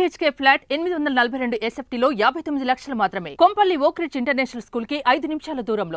BHK flat ఎనిమిది వందల నలభై రెండు ఎస్ఎఫ్టీలో యాభై తొమ్మిది లక్షలు మాత్రమే కొంపల్లి ఓక్రిడ్జ్ ఇంటర్నేషనల్ స్కూల్ కి ఐదు నిమిషాల దూరంలో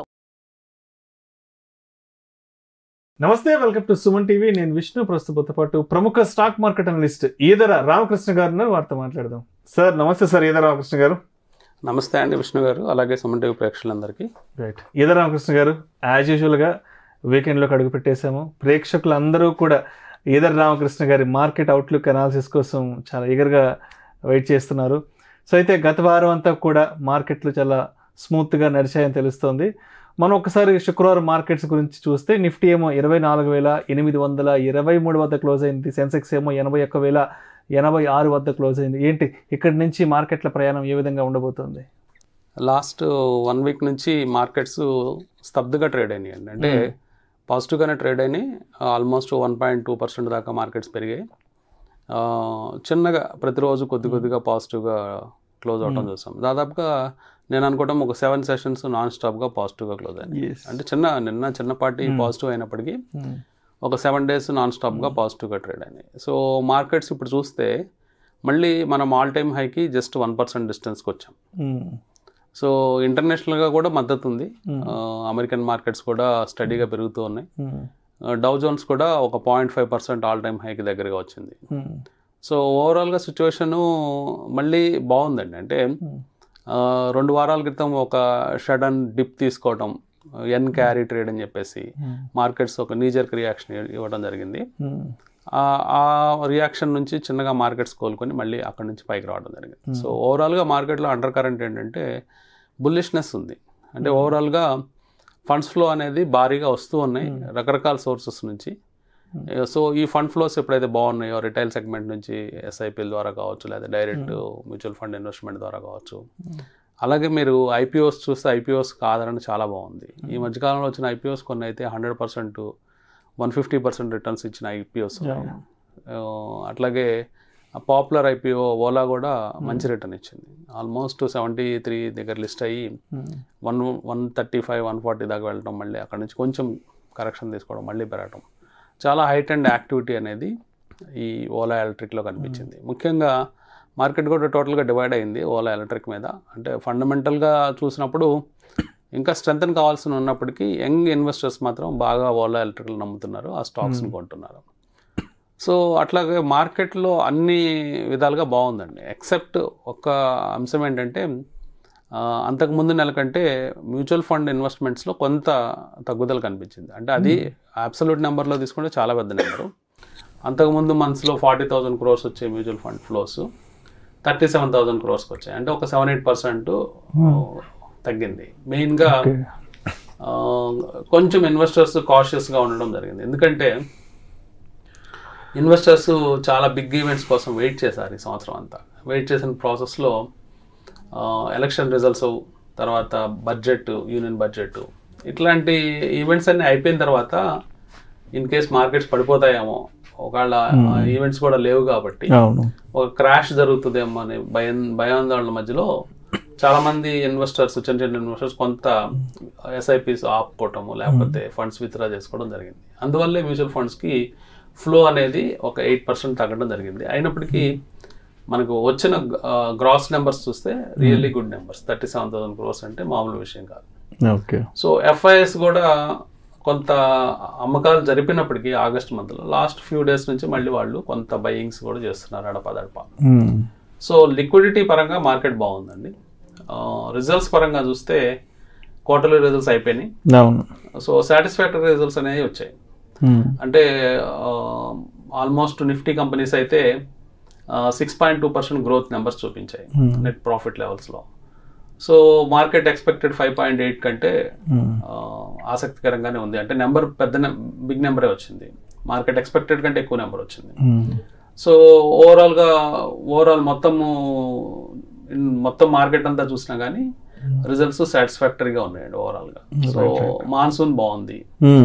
నమస్తే వెల్కమ్ టు సుమన్ టీవీ నేను విష్ణు ప్రస్తుతంతో పాటు ప్రముఖ stock market analyst Edara Ramakrishna గారు ఉన్నారు. వారితో మాట్లాడదాం సార్ నమస్తే సార్ ఈదర రామకృష్ణ గారు నమస్తే అండి విష్ణు గారు అలాగే సుమన్ టీవీ ప్రేక్షకులందరికీ రైట్ ఈదర రామకృష్ణ గారు యాజ్ యూజువల్గా వీకెండ్లోకి అడుగు పెట్టేశాము ప్రేక్షకులందరూ కూడా ఈదర్ రామకృష్ణ గారి మార్కెట్ అవుట్లుక్ అనాలిసిస్ కోసం చాలా ఈగర్గా వెయిట్ చేస్తున్నారు సో అయితే గత వారం అంతా కూడా మార్కెట్లు చాలా స్మూత్గా నడిచాయని తెలుస్తోంది మనం ఒకసారి శుక్రవారం మార్కెట్స్ గురించి చూస్తే నిఫ్టీ ఏమో ఇరవై నాలుగు వేల ఎనిమిది వందల ఇరవై మూడు వద్ద క్లోజ్ అయింది సెన్సెక్స్ ఏమో ఎనభై ఒక్క వేల ఎనభై ఆరు వద్ద క్లోజ్ అయింది ఏంటి ఇక్కడి నుంచి మార్కెట్ల ప్రయాణం ఏ విధంగా ఉండబోతోంది లాస్ట్ వన్ వీక్ నుంచి మార్కెట్స్ స్తబ్దుగా ట్రేడ్ అయినాయి అండి అంటే Hmm. పాజిటివ్గానే ట్రేడ్ అయినాయి almost one point two percent దాకా మార్కెట్స్ పెరిగాయి ఆ, చిన్నగా ప్రతిరోజు కొద్ది కొద్దిగా పాజిటివ్గా క్లోజ్ అవటం Hmm. చూసాం దాదాపుగా నేను అనుకోవటం ఒక సెవెన్ సెషన్స్ నాన్ స్టాప్గా పాజిటివ్గా క్లోజ్ అయ్యాయి అంటే చిన్న నిన్న చిన్నపాటి Hmm. పాజిటివ్ అయినప్పటికీ Hmm. ఒక సెవెన్ డేస్ నాన్ స్టాప్గా పాజిటివ్గా ట్రేడ్ అయినాయి సో మార్కెట్స్ ఇప్పుడు చూస్తే మళ్ళీ మనం ఆల్ టైమ్ హైకి జస్ట్ వన్ పర్సెంట్ డిస్టెన్స్కి వచ్చాం Hmm. సో ఇంటర్నేషనల్గా కూడా మద్దతు ఉంది Hmm. ఆ, అమెరికన్ మార్కెట్స్ కూడా స్టడీగా పెరుగుతూ ఉన్నాయి Hmm. ఆ, డౌ జోన్స్ కూడా ఒక point five percent all time హైకి దగ్గరగా వచ్చింది Hmm. సో ఓవరాల్గా సిచ్యువేషను మళ్ళీ బాగుందండి అంటే Hmm. ఆ, రెండు వారాల క్రితం ఒక షడన్ డిప్ తీసుకోవటం ఎన్ క్యారీ ట్రేడ్ అని చెప్పేసి Hmm. మార్కెట్స్ ఒక నీజర్క్ రియాక్షన్ ఇవ్వడం జరిగింది Hmm. ఆ- ఆ రియాక్షన్ నుంచి చిన్నగా మార్కెట్స్ కోలుకొని మళ్ళీ అక్కడ నుంచి పైకి రావడం జరిగింది Hmm. సో ఓవరాల్గా మార్కెట్లో అండర్ కరెంట్ ఏంటంటే బుల్లిష్నెస్ ఉంది అంటే Hmm. ఓవరాల్గా ఫండ్స్ ఫ్లో అనేది భారీగా వస్తూ ఉన్నాయి Hmm. రకరకాల సోర్సెస్ నుంచి Hmm. సో ఈ ఫండ్ ఫ్లోస్ ఎప్పుడైతే బాగున్నాయో రిటైల్ సెగ్మెంట్ నుంచి ఎస్ఐపిఎల్ ద్వారా కావచ్చు లేదా డైరెక్ట్ మ్యూచువల్ ఫండ్ ఇన్వెస్ట్మెంట్ ద్వారా కావచ్చు Hmm. అలాగే మీరు ఐపీఓస్ చూస్తే ఐపీఓస్ ఆదరణ చాలా బాగుంది ఈ మధ్యకాలంలో వచ్చిన ఐపీఓస్ కొన్ని అయితే hundred percent one fifty percent returns ఇచ్చిన ఐపీఓస్ Yeah. అట్లాగే పాపులర్ ఐపీఓ ఓలా కూడా మంచి రిటర్న్ ఇచ్చింది ఆల్మోస్ట్ సెవెంటీ త్రీ దగ్గర లిస్ట్ అయ్యి Hmm. One one thirty five one forty దాకా వెళ్ళడం మళ్ళీ అక్కడ నుంచి కొంచెం కరెక్షన్ తీసుకోవడం మళ్ళీ పెరగడం చాలా హైట్ అండ్ యాక్టివిటీ అనేది ఈ ఓలా ఎలక్ట్రిక్లో కనిపించింది ముఖ్యంగా మార్కెట్ కూడా టోటల్గా డివైడ్ అయింది ఓలా ఎలక్ట్రిక్ మీద అంటే ఫండమెంటల్గా చూసినప్పుడు ఇంకా స్ట్రెంగ్త్ కావాల్సి ఉన్నప్పటికీ యంగ్ ఇన్వెస్టర్స్ మాత్రం బాగా ఓలా ఎలక్ట్రికల్ నమ్ముతున్నారు ఆ స్టాక్స్ని Hmm. కొంటున్నారు సో అట్లాగే మార్కెట్లో అన్ని విధాలుగా బాగుందండి ఎక్సెప్ట్ ఒక్క అంశం ఏంటంటే ఆ, అంతకుముందు నెల కంటే మ్యూచువల్ ఫండ్ ఇన్వెస్ట్మెంట్స్లో కొంత తగ్గుదల కనిపించింది అంటే అది అబ్సల్యూట్ నెంబర్లో తీసుకుంటే చాలా పెద్ద నెంబరు అంతకుముందు మంత్స్లో ఫార్టీ థౌజండ్ క్రోర్స్ వచ్చే mutual fund flows thirty seven thousand క్రోర్స్కి వచ్చాయి అంటే ఒక సెవెన్ ఎయిట్ పర్సెంట్ తగ్గింది మెయిన్గా Okay. ఆ, కొంచెం ఇన్వెస్టర్స్ కాషియస్గా ఉండడం జరిగింది ఎందుకంటే ఇన్వెస్టర్స్ చాలా బిగ్ ఈవెంట్స్ కోసం వెయిట్ చేశారు ఈ సంవత్సరం అంతా వెయిట్ చేసిన ప్రాసెస్లో ఎలక్షన్ రిజల్ట్స్ తర్వాత బడ్జెట్ యూనియన్ బడ్జెట్ ఇట్లాంటి ఈవెంట్స్ అన్నీ అయిపోయిన తర్వాత ఇన్ కేస్ మార్కెట్స్ పడిపోతాయేమో ఒకవేళ ఈవెంట్స్ కూడా లేవు కాబట్టి అవును ఒక క్రాష్ జరుగుతుందేమో అనే భయం భయాందోళన మధ్యలో చాలా మంది ఇన్వెస్టర్స్ చిన్న చిన్న ఇన్వెస్టర్స్ కొంత ఎస్ఐపిస్ ఆపుకోవటము లేకపోతే ఫండ్స్ విత్డ్రా చేసుకోవడం జరిగింది అందువల్లే మ్యూచువల్ ఫండ్స్కి ఫ్లో అనేది ఒక ఎయిట్ పర్సెంట్ తగ్గడం జరిగింది అయినప్పటికీ మనకు వచ్చిన గ్రాస్ నెంబర్స్ చూస్తే really good numbers thirty seven thousand crores అంటే మామూలు విషయం కాదు ఓకే సో ఎఫ్ఐఎస్ కూడా కొంత అమ్మకాలు జరిపినప్పటికీ ఆగస్ట్ మంత్లో లాస్ట్ ఫ్యూ డేస్ నుంచి మళ్ళీ వాళ్ళు కొంత బయింగ్స్ కూడా చేస్తున్నారు అడపదడప సో లిక్విడిటీ పరంగా మార్కెట్ బాగుందండి రిజల్ట్స్ పరంగా చూస్తే క్వార్టర్లీ రిజల్ట్స్ అయిపోయినాయి అవును సో సాటిస్ఫాక్టరీ రిజల్ట్స్ అనేవి వచ్చాయి అంటే ఆల్మోస్ట్ నిఫ్టీ కంపెనీస్ అయితే six point two percent growth numbers చూపించాయి నెట్ ప్రాఫిట్ లెవెల్స్లో so market expected five point eight కంటే ఆ, ఆసక్తికరంగానే ఉంది అంటే నెంబర్ పెద్ద బిగ్ నెంబరే వచ్చింది మార్కెట్ ఎక్స్పెక్టెడ్ కంటే ఎక్కువ నెంబర్ వచ్చింది సో ఓవరాల్గా ఓవరాల్ మొత్తము ఇన్ మొత్తం మార్కెట్ అంతా చూసినా కానీ రిజల్ట్స్ సాటిస్ఫాక్టరీగా ఉన్నాయండి ఓవరాల్గా సో Right, right. మాన్సూన్ బాగుంది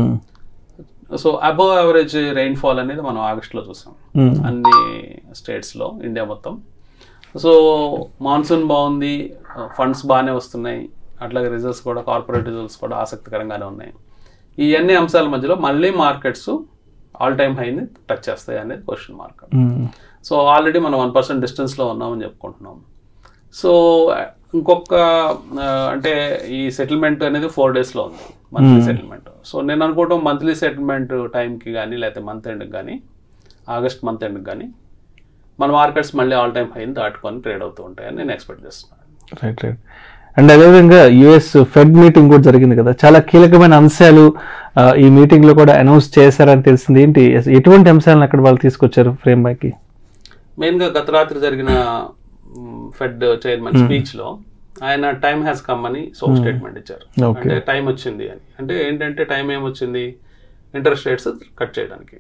so above average rainfall అనేది మనం ఆగస్ట్లో చూసాం అన్ని స్టేట్స్లో ఇండియా మొత్తం సో మాన్సూన్ బాగుంది ఫండ్స్ బాగానే వస్తున్నాయి అట్లాగే రిజల్ట్స్ కూడా కార్పొరేట్ రిజల్ట్స్ కూడా ఆసక్తికరంగానే ఉన్నాయి ఈ అన్ని అంశాల మధ్యలో మళ్ళీ మార్కెట్స్ ఆల్ టైమ్ హైని టచ్ చేస్తాయి అనేది క్వశ్చన్ మార్క్ సో ఆల్రెడీ మనం వన్ పర్సెంట్ డిస్టెన్స్లో ఉన్నామని చెప్పుకుంటున్నాం సో ఇంకొక ఆ, అంటే ఈ సెటిల్మెంట్ అనేది ఫోర్ డేస్లో ఉంది మంత్లీ సెటిల్మెంట్ సో నేను అనుకోవటం మంత్లీ సెటిల్మెంట్ టైంకి కానీ లేకపోతే మంత్ ఎండ్కి కానీ ఆగస్ట్ మంత్ ఎండ్కి కానీ మన మార్కెట్స్ మళ్ళీ ఆల్ టైమ్ హైని దాటుకొని ట్రేడ్ అవుతూ ఉంటాయని నేను ఎక్స్పెక్ట్ చేస్తున్నాను రైట్ రైట్ అండ్ అదేవిధంగా యుఎస్ ఫెడ్ మీటింగ్ కూడా జరిగింది కదా చాలా కీలకమైన అంశాలు ఆ, ఈ మీటింగ్ లో కూడా అనౌన్స్ చేశారని తెలిసింది ఏంటి ఎటువంటి అంశాలను అక్కడ వాళ్ళు తీసుకొచ్చారు ఫ్రేమ్ కి మెయిన్గా గత రాత్రి జరిగిన ఫెడ్ చైర్మన్ స్పీచ్లో ఆయన టైం హ్యాస్ కమ్ అని సో స్టేట్మెంట్ ఇచ్చారు Okay. అంటే టైం వచ్చింది అని అంటే ఏంటంటే టైం ఏమొచ్చింది ఇంట్రెస్ట్ రేట్స్ కట్ చేయడానికి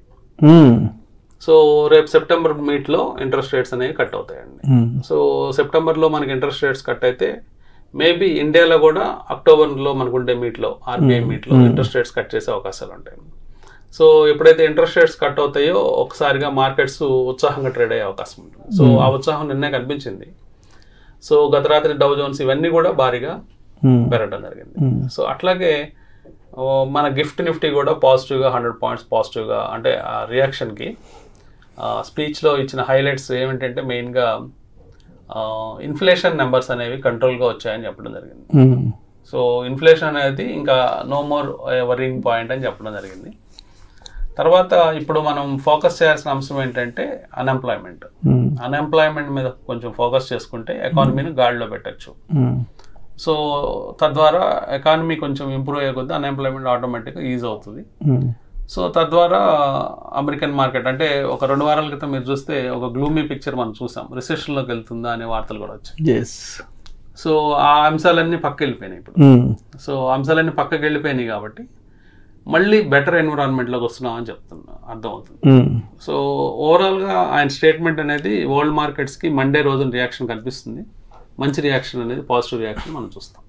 సో రేపు సెప్టెంబర్ మీట్లో ఇంట్రెస్ట్ రేట్స్ అనేవి కట్ అవుతాయండి సో సెప్టెంబర్లో మనకి ఇంట్రెస్ట్ రేట్స్ కట్ అయితే మేబీ ఇండియాలో కూడా అక్టోబర్లో మనకు ఉండే మీట్లో ఆర్బీఐ మీట్లో ఇంట్రెస్ట్ రేట్స్ కట్ చేసే అవకాశాలు ఉంటాయి సో ఎప్పుడైతే ఇంట్రెస్ట్ రేట్స్ కట్ అవుతాయో ఒకసారిగా మార్కెట్స్ ఉత్సాహంగా ట్రేడ్ అయ్యే అవకాశం ఉంటుంది సో ఆ ఉత్సాహం నిన్నే కనిపించింది సో గత రాత్రి డౌ జోన్స్ ఇవన్నీ కూడా భారీగా పెరగడం జరిగింది సో అట్లాగే ఓ, మన గిఫ్ట్ నిఫ్టీ కూడా పాజిటివ్గా హండ్రెడ్ పాయింట్స్ పాజిటివ్గా అంటే ఆ రియాక్షన్కి స్పీచ్లో ఇచ్చిన హైలైట్స్ ఏమిటంటే మెయిన్గా ఇన్ఫ్లేషన్ నెంబర్స్ అనేవి కంట్రోల్గా వచ్చాయని చెప్పడం జరిగింది సో ఇన్ఫ్లేషన్ అనేది ఇంకా నో మోర్ వరింగ్ పాయింట్ అని చెప్పడం జరిగింది తర్వాత ఇప్పుడు మనం ఫోకస్ చేయాల్సిన అంశం ఏంటంటే అన్ఎంప్లాయ్మెంట్ అన్ఎంప్లాయ్మెంట్ మీద కొంచెం ఫోకస్ చేసుకుంటే ఎకానమీని గాడిలో పెట్టచ్చు సో తద్వారా ఎకానమీ కొంచెం ఇంప్రూవ్ అయ్యే కొద్దీ అన్ఎంప్లాయ్మెంట్ ఆటోమేటిక్గా ఈజ్ అవుతుంది సో తద్వారా అమెరికన్ మార్కెట్ అంటే ఒక రెండు వారాల క్రితం మీరు చూస్తే ఒక గ్లూమీ పిక్చర్ మనం చూసాం రిసెషన్లోకి వెళ్తుందా అనే వార్తలు కూడా వచ్చాయి ఎస్ సో ఆ అంశాలన్నీ పక్క వెళ్ళిపోయినాయి ఇప్పుడు సో అంశాలన్నీ పక్కకి వెళ్ళిపోయినాయి కాబట్టి మళ్ళీ బెటర్ ఎన్విరాన్మెంట్లోకి వస్తున్నాం అని చెప్తున్నా అర్థమవుతుంది సో ఓవరాల్గా ఆయన స్టేట్మెంట్ అనేది వరల్డ్ మార్కెట్స్కి మండే రోజున రియాక్షన్ కనిపిస్తుంది మంచి రియాక్షన్ అనేది పాజిటివ్ రియాక్షన్ మనం చూస్తాం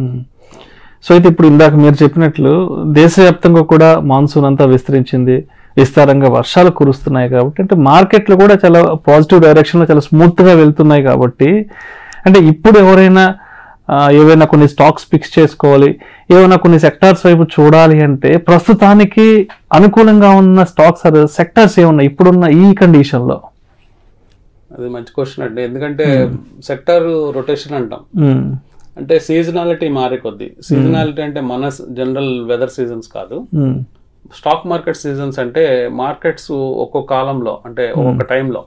సో అయితే ఇప్పుడు ఇందాక మీరు చెప్పినట్లు దేశవ్యాప్తంగా కూడా మాన్సూన్ అంతా విస్తరించింది విస్తారంగా వర్షాలు కురుస్తున్నాయి కాబట్టి అంటే మార్కెట్లు కూడా చాలా పాజిటివ్ డైరెక్షన్లో చాలా స్మూత్గా వెళ్తున్నాయి కాబట్టి అంటే ఇప్పుడు ఎవరైనా ఆ, ఏవైనా కొన్ని స్టాక్స్ ఫిక్స్ చేసుకోవాలి ఏమైనా కొన్ని సెక్టార్స్ వైపు చూడాలి అంటే ప్రస్తుతానికి అనుకూలంగా ఉన్న స్టాక్స్ సెక్టార్స్ ఏమున్నాయి ఇప్పుడున్న ఈ కండిషన్లో అది మంచి క్వశ్చన్ అండి ఎందుకంటే సెక్టర్ రొటేషన్ అంటాం అంటే సీజనాలిటీ మారే కొద్దీ సీజనాలిటీ అంటే మన జనరల్ వెదర్ సీజన్స్ కాదు స్టాక్ మార్కెట్ సీజన్స్ అంటే మార్కెట్స్ ఒక్కొక్క కాలంలో అంటే ఒక్కొక్క టైంలో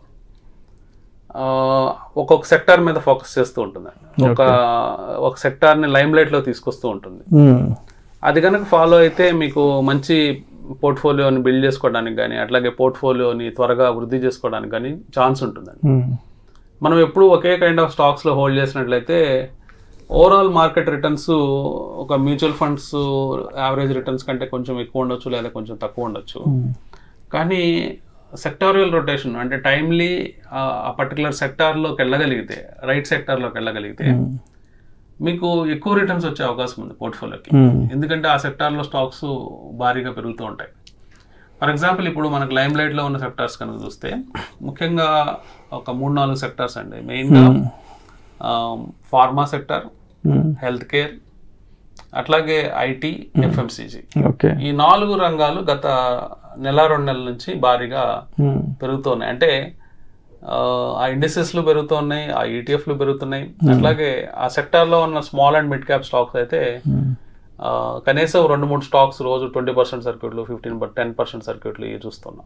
ఒక్కొక్క సెక్టార్ మీద ఫోకస్ చేస్తూ ఉంటుంది ఒక ఒక సెక్టార్ని లైమ్ లైట్లో తీసుకొస్తూ ఉంటుంది అది కనుక ఫాలో అయితే మీకు మంచి పోర్ట్ఫోలియోని బిల్డ్ చేసుకోవడానికి కానీ అట్లాగే పోర్ట్ఫోలియోని త్వరగా వృద్ధి చేసుకోవడానికి కానీ ఛాన్స్ ఉంటుందండి మనం ఎప్పుడు ఒకే కైండ్ ఆఫ్ స్టాక్స్లో హోల్డ్ చేసినట్లయితే ఓవరాల్ మార్కెట్ రిటర్న్స్ ఒక మ్యూచువల్ ఫండ్స్ యావరేజ్ రిటర్న్స్ కంటే కొంచెం ఎక్కువ ఉండొచ్చు లేదా కొంచెం తక్కువ ఉండొచ్చు కానీ సెక్టారియల్ రొటేషన్ అంటే టైమ్లీ ఆ పర్టికులర్ సెక్టార్లోకి వెళ్ళగలిగితే రైట్ సెక్టార్లోకి వెళ్ళగలిగితే మీకు ఎక్కువ రిటర్న్స్ వచ్చే అవకాశం ఉంది పోర్ట్ఫోలియోకి ఎందుకంటే ఆ సెక్టార్లో స్టాక్స్ భారీగా పెరుగుతూ ఉంటాయి ఫర్ ఎగ్జాంపుల్ ఇప్పుడు మనకు లైమ్ లైట్లో ఉన్న సెక్టార్స్ కనుక చూస్తే ముఖ్యంగా ఒక మూడు నాలుగు సెక్టార్స్ అండి మెయిన్గా ఫార్మా సెక్టార్ హెల్త్ కేర్ అట్లాగే ఐటీ ఎఫ్ఎంసీజీ ఓకే ఈ నాలుగు రంగాలు గత నెల రెండు నెలల నుంచి భారీగా పెరుగుతున్నాయి అంటే ఆ, ఆ ఇండస్ట్రీస్లు పెరుగుతున్నాయి ఆ ఈటీఎఫ్లు పెరుగుతున్నాయి అట్లాగే ఆ సెక్టార్లో ఉన్న small and mid cap stocks అయితే ఆ, కనీసం రెండు మూడు స్టాక్స్ రోజు ట్వంటీ పర్సెంట్ సర్క్యూట్లు ఫిఫ్టీన్ టెన్ పర్సెంట్ సర్క్యూట్లు ఇవి చూస్తున్నాం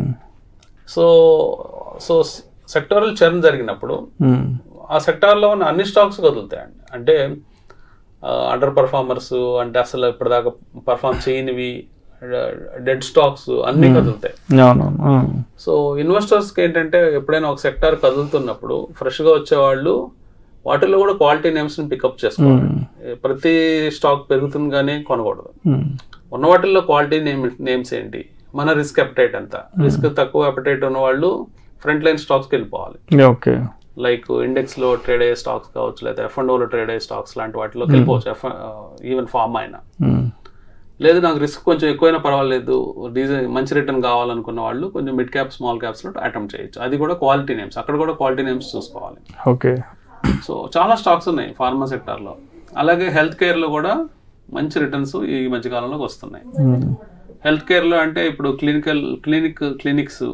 సో సో సెక్టారల్ చర్న్ జరిగినప్పుడు ఆ సెక్టార్లో ఉన్న అన్ని స్టాక్స్ కదులుతాయండి అంటే అండర్ పర్ఫార్మర్స్ అంటే అసలు ఇప్పటిదాకా పర్ఫామ్ చేయనివి డెడ్ స్టాక్స్ అన్ని కదులుతాయి అవునవును సో ఇన్వెస్టర్స్కి ఏంటంటే ఎప్పుడైనా ఒక సెక్టార్ కదులుతున్నప్పుడు ఫ్రెష్గా వచ్చేవాళ్ళు వాటిల్లో కూడా క్వాలిటీ నేమ్స్ని పికప్ చేసుకోవాలి ప్రతి స్టాక్ పెరుగుతుంది కానీ కొనకూడదు ఉన్న వాటిల్లో క్వాలిటీ నేమ్ నేమ్స్ ఏంటి మన రిస్క్ అపటైట్ ఎంత రిస్క్ తక్కువ అపటైట్ ఉన్న వాళ్ళు ఫ్రంట్ లైన్ స్టాక్స్కి వెళ్ళిపోవాలి ఓకే లైక్ ఇండెక్స్ లో ట్రేడ్ అయ్యే స్టాక్స్ కావచ్చు లేదా ఎఫ్ అండ్ ఓలో ట్రేడ్ అయ్యే స్టాక్స్ లాంటి వాటిలో వెళ్ళిపోవచ్చు ఎఫ్ ఈవెన్ ఫార్మ్ అయినా లేదు నాకు రిస్క్ కొంచెం ఎక్కువైనా పర్వాలేదు డీజల్ మంచి రిటర్న్ కావాలనుకున్న వాళ్ళు కొంచెం మిడ్ క్యాప్ స్మాల్ క్యాప్స్ లో అటెంప్ట్ చేయొచ్చు అది కూడా క్వాలిటీ నేమ్స్ అక్కడ కూడా క్వాలిటీ నేమ్స్ చూసుకోవాలి ఓకే సో చాలా స్టాక్స్ ఉన్నాయి ఫార్మా సెక్టార్లో అలాగే హెల్త్ కేర్లో కూడా మంచి రిటర్న్స్ ఈ మధ్య కాలంలోకి వస్తున్నాయి హెల్త్ కేర్లో అంటే ఇప్పుడు క్లినికల్ క్లినిక్ క్లినిక్స్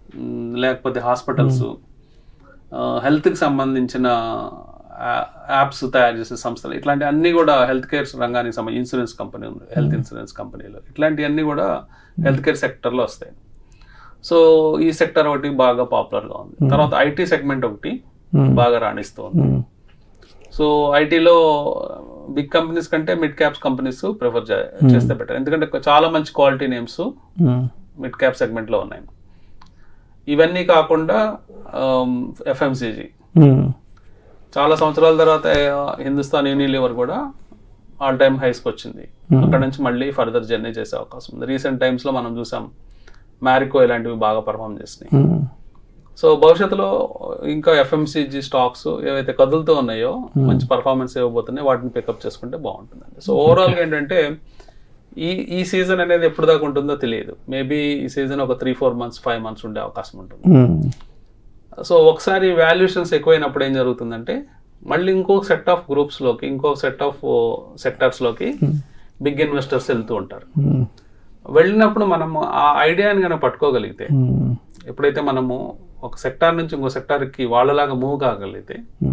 మ్, లేకపోతే హాస్పిటల్స్ హెల్త్కి సంబంధించిన యాప్స్ తయారు చేసే సంస్థలు ఇట్లాంటి అన్ని కూడా హెల్త్ కేర్ రంగానికి సంబంధించి ఇన్సూరెన్స్ కంపెనీ ఉంది హెల్త్ ఇన్సూరెన్స్ కంపెనీలు ఇట్లాంటివన్నీ కూడా హెల్త్ కేర్ సెక్టర్లో వస్తాయి సో ఈ సెక్టర్ ఒకటి బాగా పాపులర్గా ఉంది తర్వాత ఐటీ సెగ్మెంట్ ఒకటి బాగా రాణిస్తూ ఉంది సో ఐటీలో బిగ్ కంపెనీస్ కంటే మిడ్ క్యాప్స్ కంపెనీస్ ప్రిఫర్ చేస్తే బెటర్ ఎందుకంటే చాలా మంచి క్వాలిటీ నేమ్స్ మిడ్ క్యాప్ సెగ్మెంట్లో ఉన్నాయి ఇవన్నీ కాకుండా ఎఫ్ఎంసీజీ చాలా సంవత్సరాల తర్వాత హిందుస్థాన్ యూనిలివర్ కూడా ఆల్ టైమ్ హైస్కి వచ్చింది అక్కడ నుంచి మళ్ళీ ఫర్దర్ జర్నీ చేసే అవకాశం ఉంది రీసెంట్ టైమ్స్లో మనం చూసాం మ్యారికో ఇలాంటివి బాగా పర్ఫామ్ చేసినాయి సో భవిష్యత్తులో ఇంకా ఎఫ్ఎంసీజీ స్టాక్స్ ఏవైతే కదులుతూ ఉన్నాయో మంచి పర్ఫార్మెన్స్ ఇవ్వబోతున్నాయి వాటిని పికప్ చేసుకుంటే బాగుంటుందండి సో ఓవరాల్గా ఏంటంటే ఈ ఈ సీజన్ అనేది ఎప్పుడు దాకా ఉంటుందో తెలియదు మేబీ ఈ సీజన్ ఒక three four months five months ఉండే అవకాశం ఉంటుంది సో ఒకసారి వాల్యుయేషన్స్ ఎక్కువైనప్పుడు ఏం జరుగుతుందంటే మళ్ళీ ఇంకొక సెట్ ఆఫ్ గ్రూప్స్లోకి ఇంకొక సెట్ ఆఫ్ సెక్టర్స్లోకి బిగ్ ఇన్వెస్టర్స్ వెళ్తూ ఉంటారు వెళ్ళినప్పుడు మనము ఆ ఐడియాని కనుక పట్టుకోగలిగితే ఎప్పుడైతే మనము ఒక సెక్టార్ నుంచి ఇంకో సెక్టార్కి వాళ్ళలాగా మూవ్ కాగలిగితే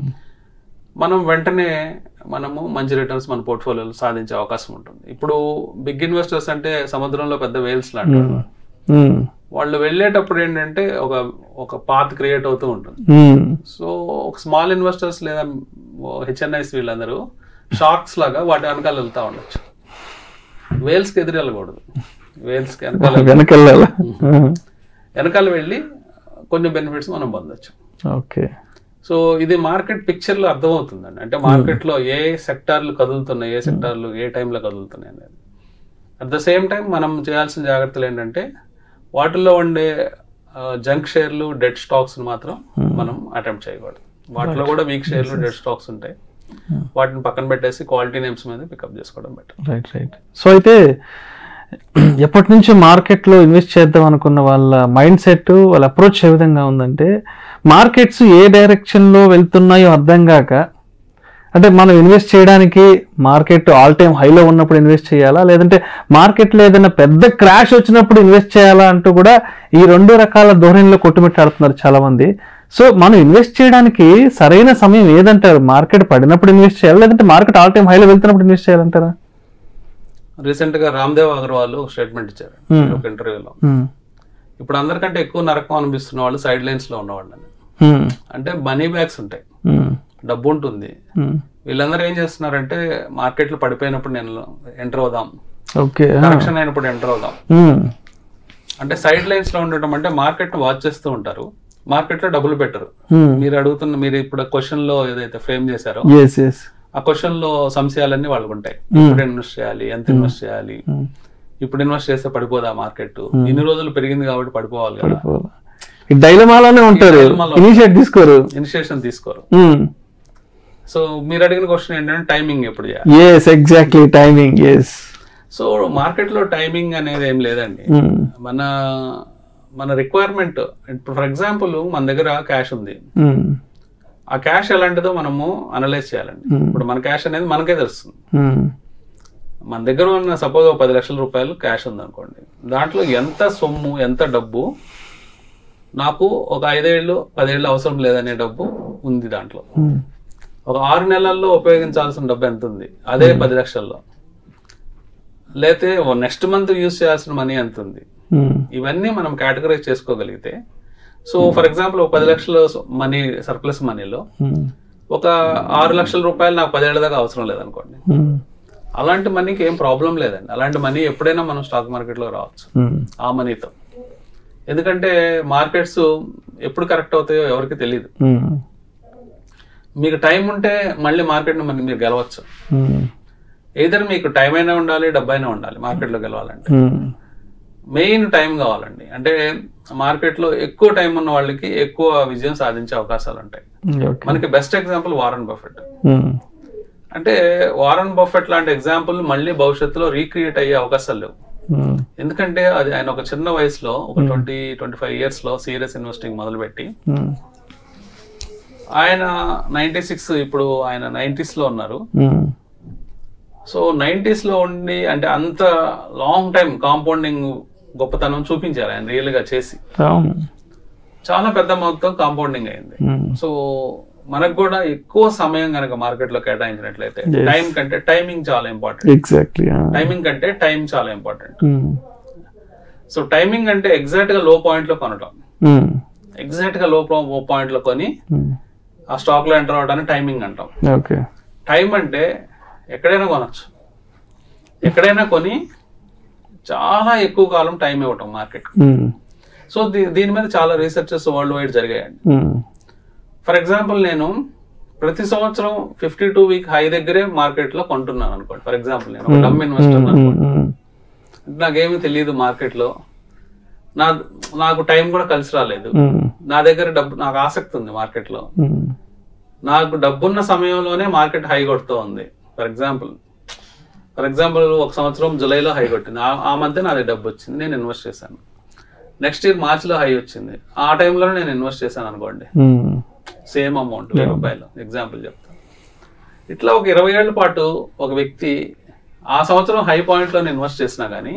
మనం వెంటనే మనము మంచి రిటర్న్స్ మన పోర్ట్ఫోలియోలో సాధించే అవకాశం ఉంటుంది ఇప్పుడు బిగ్ ఇన్వెస్టర్స్ అంటే సముద్రంలో పెద్ద వేల్స్ లాంటి వాళ్ళు. వాళ్ళు వెళ్ళేటప్పుడు ఏంటంటే ఒక ఒక పాత్ క్రియేట్ అవుతూ ఉంటుంది సో ఒక స్మాల్ ఇన్వెస్టర్స్ లేదా హెచ్ఎన్ఐస్ వీళ్ళందరూ షార్క్స్ లాగా వాటి వెనకాల వెళ్తా ఉండొచ్చు వేల్స్కి ఎదురు వెళ్ళకూడదు వేల్స్కి వెనకాల వెనకెళ్ళాలా వెనకాల వెళ్ళి కొంచెం బెనిఫిట్స్ మనం పొందొచ్చు ఓకే సో ఇది మార్కెట్ పిక్చర్ లో అర్థమవుతుందండి అంటే మార్కెట్ లో ఏ సెక్టార్లు కదులుతున్నాయి ఏ సెక్టార్లు ఏ టైంలో కదులుతున్నాయి అనేది అట్ ద సేమ్ టైం మనం చేయాల్సిన జాగ్రత్తలు ఏంటంటే వాటిల్లో ఉండే జంక్ షేర్లు డెడ్ స్టాక్స్ మాత్రం మనం అటెంప్ట్ చేయకూడదు వాటిలో కూడా వీక్ షేర్లు డెడ్ స్టాక్స్ ఉంటాయి వాటిని పక్కన పెట్టేసి క్వాలిటీ నేమ్స్ మీద పికప్ చేసుకోవడం బెటర్ రైట్ రైట్ సో అయితే ఎప్పటి నుంచి మార్కెట్లో ఇన్వెస్ట్ చేద్దాం అనుకున్న వాళ్ళ మైండ్ సెట్ వాళ్ళ అప్రోచ్ ఏ విధంగా ఉందంటే మార్కెట్స్ ఏ డైరెక్షన్లో వెళ్తున్నాయో అర్థం కాక అంటే మనం ఇన్వెస్ట్ చేయడానికి మార్కెట్ ఆల్ టైమ్ హైలో ఉన్నప్పుడు ఇన్వెస్ట్ చేయాలా లేదంటే మార్కెట్లో ఏదైనా పెద్ద క్రాష్ వచ్చినప్పుడు ఇన్వెస్ట్ చేయాలా అంటూ కూడా ఈ రెండు రకాల ధోరణిలో కొట్టుమిట్టాడుతున్నారు చాలా మంది సో మనం ఇన్వెస్ట్ చేయడానికి సరైన సమయం ఏదంటారు మార్కెట్ పడినప్పుడు ఇన్వెస్ట్ చేయాలి లేదంటే మార్కెట్ ఆల్ టైమ్ హైలో వెళ్తున్నప్పుడు ఇన్వెస్ట్ చేయాలంటారా రీసెంట్ గా రామ్దేవ్ అగర్వాల్ ఒక స్టేట్మెంట్ ఇచ్చారు Hmm. ఒక ఇంటర్వ్యూలో ఉమ్, ఇప్పుడు అందరికంటే ఎక్కువ నరకం అనిపిస్తున్న వాళ్ళు సైడ్ లైన్స్ లో ఉన్నవాళ్ళని ఉమ్, అంటే మనీ బ్యాగ్స్ ఉంటాయి ఉమ్, డబ్బు ఉంటుంది ఉమ్. వీళ్ళందరూ ఏం చేస్తున్నారంటే మార్కెట్లు పడిపోయినప్పుడు నేను ఎంటర్ అవుదాం ఓకే ఆ, కరెక్షన్ అయినప్పుడు ఎంటర్ అవుదాం ఉమ్, అంటే సైడ్ లైన్స్ లో ఉండటం అంటే మార్కెట్ వాచ్ చేస్తూ ఉంటారు మార్కెట్ లో డబ్బులు పెట్టరు ఉమ్. మీరు అడుగుతున్న మీరు ఇప్పుడు క్వశ్చన్ లో ఏదైతే ఫ్రేమ్ చేశారో ఎస్ ఎస్ ఆ క్వశ్చన్ లో సంశయాలన్నీ వాళ్ళకు ఉంటాయి Hmm. ఇప్పుడు ఇన్వెస్ట్ చేయాలి ఎంత ఇన్వెస్ట్ చేయాలి ఉమ్, ఇప్పుడు ఇన్వెస్ట్ చేస్తే పడిపోదా మార్కెట్ ఇన్ని రోజులు పెరిగింది కాబట్టి పడిపోవాలి కదా పడిపోవాలి. ఈ డైలమాలోనే ఉంటారు ఈ dilemma లో- ఇనిషియేట్ తీసుకోరు ఇనిషియేషన్ తీసుకోరు సో మీరు అడిగిన క్వశ్చన్ ఏంటంటే టైమింగ్ ఎప్పుడు చేయాలి yes exactly timing yes so market లో టైమింగ్ అనేది ఏం లేదండి మన మన రిక్వైర్మెంట్ ఇప్పుడు ఫర్ ఎగ్జాంపుల్ మన దగ్గర క్యాష్ ఉంది ఆ క్యాష్ ఎలాంటిదో మనము అనలైజ్ చేయాలండి Hmm. ఇప్పుడు మన క్యాష్ అనేది మనకే తెలుస్తుంది మన దగ్గర ఉన్న సపోజ్ ఒక పది లక్షల రూపాయలు క్యాష్ ఉంది అనుకోండి దాంట్లో ఎంత సొమ్ము ఎంత డబ్బు నాకు ఒక ఐదేళ్ళు పదేళ్ళు అవసరం లేదనే డబ్బు ఉంది దాంట్లో ఒక ఆరు నెలల్లో ఉపయోగించాల్సిన డబ్బు ఎంత ఉంది అదే పది లక్షల్లో లేతే నెక్స్ట్ మంత్ యూస్ చేయాల్సిన మనీ ఎంత ఉంది ఇవన్నీ మనం కేటగరైజ్ చేసుకోగలిగితే సో ఫర్ ఎగ్జాంపుల్ ఒక పది లక్షల మనీ సర్ప్లస్ మనీలో ఒక ఆరు లక్షల రూపాయలు నాకు పదేళ్ల దాకా అవసరం లేదనుకోండి అలాంటి మనీకి ఏం ప్రాబ్లం లేదండి అలాంటి మనీ ఎప్పుడైనా మనం స్టాక్ మార్కెట్లో రావచ్చు ఆ మనీతో ఎందుకంటే మార్కెట్స్ ఎప్పుడు కరెక్ట్ అవుతాయో ఎవరికి తెలియదు మీకు టైం ఉంటే మళ్ళీ మార్కెట్ని మరి మీరు గెలవచ్చు ఏదైనా మీకు టైం అయినా ఉండాలి డబ్బు అయినా ఉండాలి మార్కెట్లో గెలవాలంటే మెయిన్ టైం కావాలండి అంటే మార్కెట్లో ఎక్కువ టైం ఉన్న వాళ్ళకి ఎక్కువ విజయం సాధించే అవకాశాలు ఉంటాయి మనకి బెస్ట్ ఎగ్జాంపుల్ వారన్ బఫెట్ అంటే వారన్ బఫెట్ లాంటి ఎగ్జాంపుల్ మళ్ళీ భవిష్యత్తులో రీక్రియేట్ అయ్యే అవకాశాలు లేవు ఎందుకంటే అది ఆయన ఒక చిన్న వయసులో ఒక ట్వంటీ ట్వంటీ ఫైవ్ ఇయర్స్ లో సీరియస్ ఇన్వెస్టింగ్ మొదలుపెట్టి ఆయన నైన్టీ సిక్స్ ఇప్పుడు ఆయన నైన్టీస్ లో ఉన్నారు సో నైన్టీస్ లో ఉండి అంటే అంత లాంగ్ టైం కాంపౌండింగ్ గొప్పతనం చూపించారు ఆయన రియల్ గా చేసి అవును చాలా పెద్ద మొత్తం కాంపౌండింగ్ అయింది మ్మ్. సో మనకు కూడా ఎక్కువ సమయం కనుక మార్కెట్ లో కేటాయించినట్లయితే Yes. టైం కంటే టైమింగ్ చాలా ఇంపార్టెంట్ ఎగ్జాక్ట్లీ టైమింగ్ కంటే టైం చాలా ఇంపార్టెంట్ సో టైమింగ్ అంటే ఎగ్జాక్ట్ గా లో పాయింట్ లో కొనడం ఎగ్జాక్ట్ గా లో పాయింట్ లో కొని ఆ స్టాక్ లో ఎంటర్ అవడానికి టైమింగ్ అంటాం ఓకే టైం అంటే ఎక్కడైనా కొనొచ్చు ఎక్కడైనా కొని చాలా ఎక్కువ కాలం టైం ఇవ్వటం మార్కెట్ సో దీ- దీని మీద చాలా రీసెర్చెస్ వరల్డ్ వైడ్ జరిగాయండి ఫర్ ఎగ్జాంపుల్ నేను ప్రతి సంవత్సరం ఫిఫ్టీ టూ వీక్ హై దగ్గరే మార్కెట్ లో కొంటున్నాను అనుకోండి ఫర్ ఎగ్జాంపుల్ నేను ఒక డమ్ ఇన్వెస్టర్ అనుకోండి నాకేమీ తెలియదు మార్కెట్ లో నా నాకు టైం కూడా కలిసి రాలేదు నా దగ్గర డబ్బు నాకు ఆసక్తి ఉంది మార్కెట్ లో నాకు డబ్బున్న సమయంలోనే మార్కెట్ హై కొడుతూ ఉంది ఫర్ ఎగ్జాంపుల్ ఫర్ ఎగ్జాంపుల్ ఒక సంవత్సరం జూలైలో హై కొట్టింది ఆ- ఆ మధ్య నాది డబ్బు వచ్చింది నేను ఇన్వెస్ట్ చేశాను నెక్స్ట్ ఇయర్ మార్చిలో హై వచ్చింది ఆ టైంలో నేను ఇన్వెస్ట్ చేశాను అనుకోండి సేమ్ అమౌంట్ వెయ్యి రూపాయలు ఎగ్జాంపుల్ చెప్తాను ఇట్లా ఒక ఇరవై ఏళ్ల పాటు ఒక వ్యక్తి ఆ సంవత్సరం హై పాయింట్ లో ఇన్వెస్ట్ చేసినా గానీ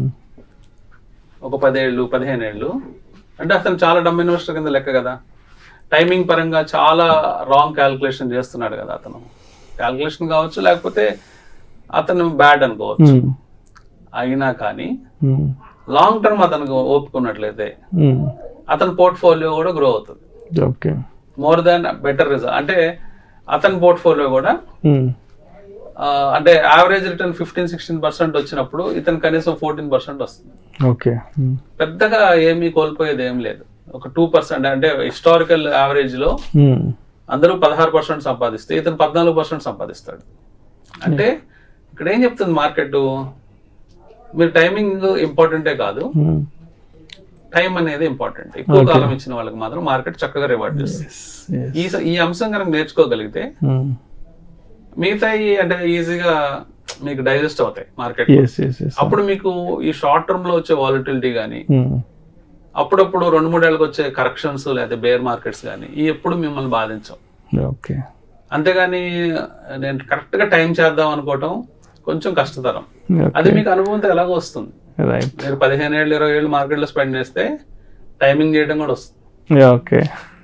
ఒక పదేళ్ళు పదిహేను ఏళ్ళు అంటే అతను చాలా డమ్ ఇన్వెస్టర్ కింద లెక్క కదా టైమింగ్ పరంగా చాలా రాంగ్ క్యాల్కులేషన్ చేస్తున్నాడు కదా అతను క్యాల్కులేషన్ కావచ్చు లేకపోతే అతను బ్యాడ్ అనుకోవచ్చు అయినా కానీ లాంగ్ టర్మ్ అతనికి ఓపుకున్నట్లయితే అతని పోర్ట్ఫోలియో కూడా గ్రో అవుతుంది okay more than better result అంటే అతని పోర్ట్ఫోలియో కూడా ఆ, అంటే average return fifteen sixteen percent వచ్చినప్పుడు ఇతను కనీసం ఫోర్టీన్ పర్సెంట్ వస్తుంది ఓకే పెద్దగా ఏమీ కోల్పోయేది ఏం లేదు ఒక టూ పర్సెంట్ అంటే హిస్టారికల్ యావరేజ్ లో అందరూ పదహారు పర్సెంట్ సంపాదిస్తే ఇతను పద్నాలుగు పర్సెంట్ సంపాదిస్తాడు అంటే ఇక్కడ ఏం చెప్తుంది మార్కెట్ మీరు టైమింగ్ ఇంపార్టెంటే కాదు టైం అనేది ఇంపార్టెంట్ ఎక్కువ కాలం ఇచ్చిన వాళ్ళకి మాత్రం మార్కెట్ చక్కగా రివార్డ్ చేస్తుంది ఈ స- ఈ అంశం కనుక నేర్చుకోగలిగితే మిగతా అంటే ఈజీగా మీకు డైజెస్ట్ అవుతాయి మార్కెట్ ఎస్ ఎస్ ఎస్ అప్పుడు మీకు ఈ షార్ట్ టర్మ్ లో వచ్చే వాలిటిలిటీ కానీ అప్పుడప్పుడు రెండు మూడేళ్ళకి వచ్చే కరెక్షన్స్ లేదా బేర్ మార్కెట్స్ కానీ ఈ ఎప్పుడు మిమ్మల్ని బాధించవు ఓకే అంతేగాని నేను కరెక్ట్ గా టైం చేద్దాం అనుకోవటం కొంచెం కష్టతరం అది మీకు అనుభవంతో ఎలాగో వస్తుంది రైట్ మీరు పదిహేను ఏళ్ళు ఇరవై ఏళ్ళు మార్కెట్ లో స్పెండ్ చేస్తే టైమింగ్ చేయడం కూడా వస్తుంది ఓకే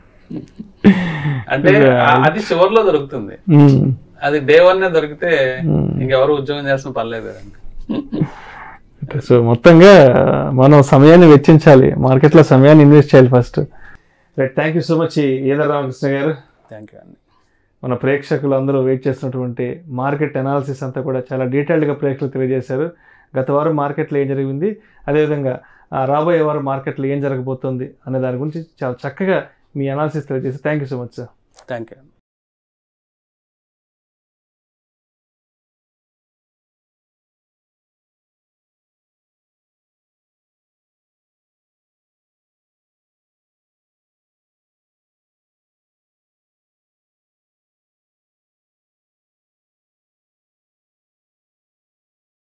అంటే ఆ- అది చివరిలో దొరుకుతుంది అది డే వన్ దొరికితే ఇంకెవరు ఉద్యోగం చేసిన పర్లేదు కదండి సో మొత్తంగా మనం సమయాన్ని వెచ్చించాలి మార్కెట్లో సమయాన్ని ఇన్వెస్ట్ చేయాలి first right thank you so much Edara Ramakrishna garu thank you అండి మన ప్రేక్షకులు అందరూ వెయిట్ చేస్తున్నటువంటి మార్కెట్ అనాలిసిస్ అంతా కూడా చాలా డీటెయిల్డ్గా ప్రేక్షకులు తెలియజేశారు గత వారం మార్కెట్లో ఏం జరిగింది అదేవిధంగా ఆ రాబోయే వారం మార్కెట్లో ఏం జరగబోతుంది అనే దాని గురించి చాలా చక్కగా మీ అనాలిసిస్ తెలియజేసి thank you so much sir thank you